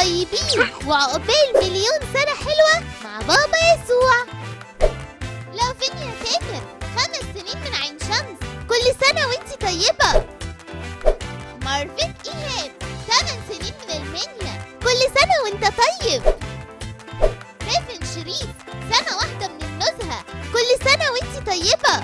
طيبين وعقبال مليون سنة حلوة مع بابا يسوع لو فينيا تامر خمس سنين من عين شمس كل سنة وانتي طيبة مارفت إيهاب ثمان سنين من المنيا كل سنة وانت طيب ريفن شريف سنة واحدة من النزهة كل سنة وانتي طيبة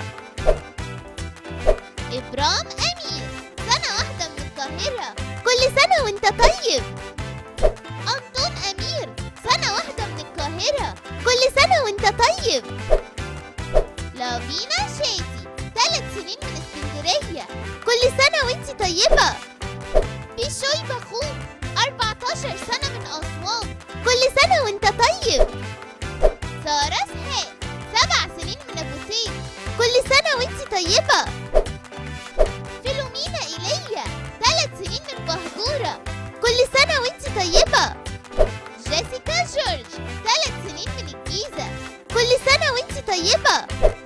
إبرام أمير سنة واحدة من القاهرة كل سنة وانت طيب أنطون أمير سنة واحدة من القاهرة كل سنة وانت طيب لافينا شادي ثلاث سنين من اسكندرية كل سنة وانت طيبة بيشوي بخوم 14 سنة من أسوان كل سنة وانت طيب سارة سحاق سبع سنين من أبو سيف كل سنة وانت طيبة فيلومينا إيليا ثلاث سنين من بهجورة كل سنة وانت طيبة جيسيكا جورج ثلاث سنين من الجيزة كل سنة وانت طيبة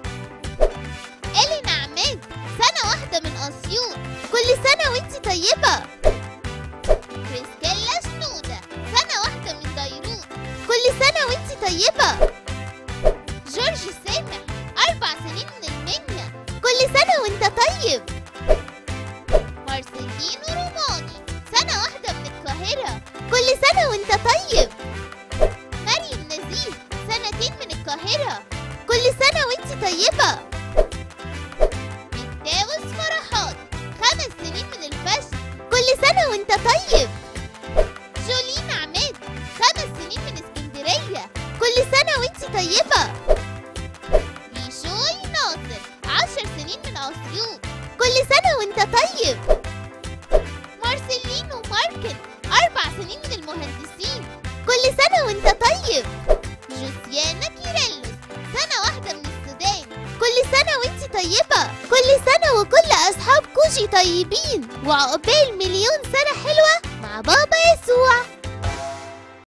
إلين عماد سنة واحدة من أسيوط كل سنة وانت طيبة بريسكيلا شنودة سنة واحدة من بيروت كل سنة وانت طيبة جورج سامح أربع سنين من المنيا كل سنة وانت طيب مارسيلينو روماني سنة واحدة من القاهرة كل سنة وانت طيب مريم نزيه سنتين من القاهرة كل سنة وانت طيبة متاوس فرحات خمس سنين من الفشل كل سنة وانت طيب جولين عماد خمس سنين من اسكندرية كل سنة وانت طيبة بيشوي ناصر عشر سنين من أسيوط كل سنة وانت طيب مارسيلينو ماركن أربع سنين من المهندسين كل سنة وانت طيب جوسيانا كيرلس سنة واحدة من السودان كل سنة وانت طيبة كل سنة وكل أصحاب كوشي طيبين وعقبال مليون سنة حلوة مع بابا يسوع